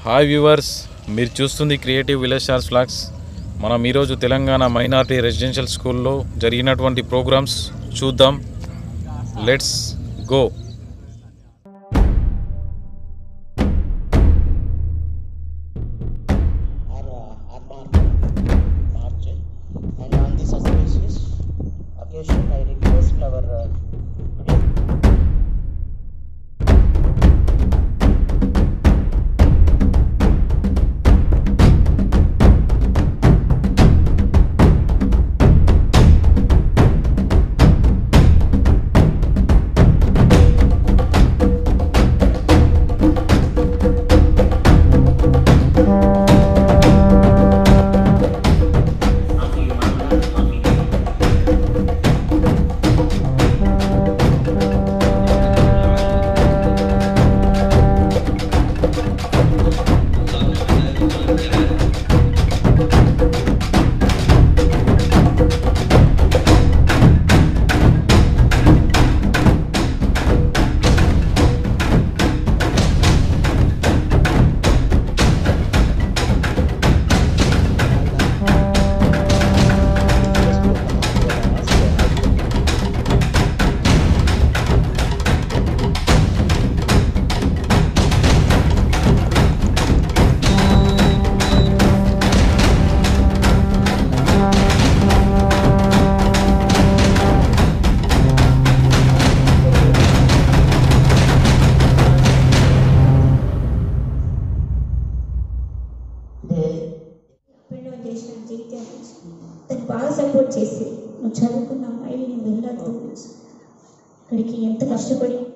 hi viewers మీరు చూస్తుంది creative village stars flags మనం ఈరోజు తెలంగాణ మైనారిటీ రెసిడెన్షియల్ స్కూల్లో జరిగినటువంటి ప్రోగ్రామ్స్ చూద్దాం let's go are uh, are marked March and on this auspicious occasion I request our uh, today they పెళ్ళి చేసిన జీవితం తను బాగా సపోర్ట్ చేసి నువ్వు చదువుకున్న అమ్మాయి నేను వెళ్ళొద్దు ఇక్కడికి ఎంత కష్టపడి